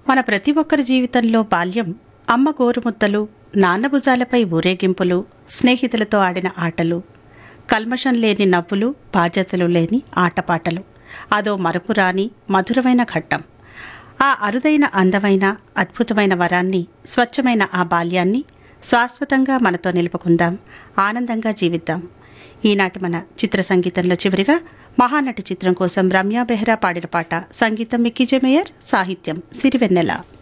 మన ప్రతి ఒక్కరి జీవితంలో బాల్యం అమ్మ గోరుముద్దలు నాన్న భుజాలపై ఊరేగింపులు స్నేహితులతో ఆడిన ఆటలు కల్మషం లేని నవ్వులు బాధ్యతలు లేని ఆటపాటలు అదో మరపురాని మధురమైన ఘట్టం ఆ అరుదైన అందమైన అద్భుతమైన వరాన్ని స్వచ్ఛమైన ఆ బాల్యాన్ని శాశ్వతంగా మనతో నిలుపుకుందాం ఆనందంగా జీవిద్దాం ఈనాటి మన చిత్ర సంగీతంలో చివరిగా మహానటి చిత్రం కోసం రమ్యా బెహ్రా పాడిన పాట సంగీతం మిక్కీ జమేయర్ సాహిత్యం సిరివెన్నెల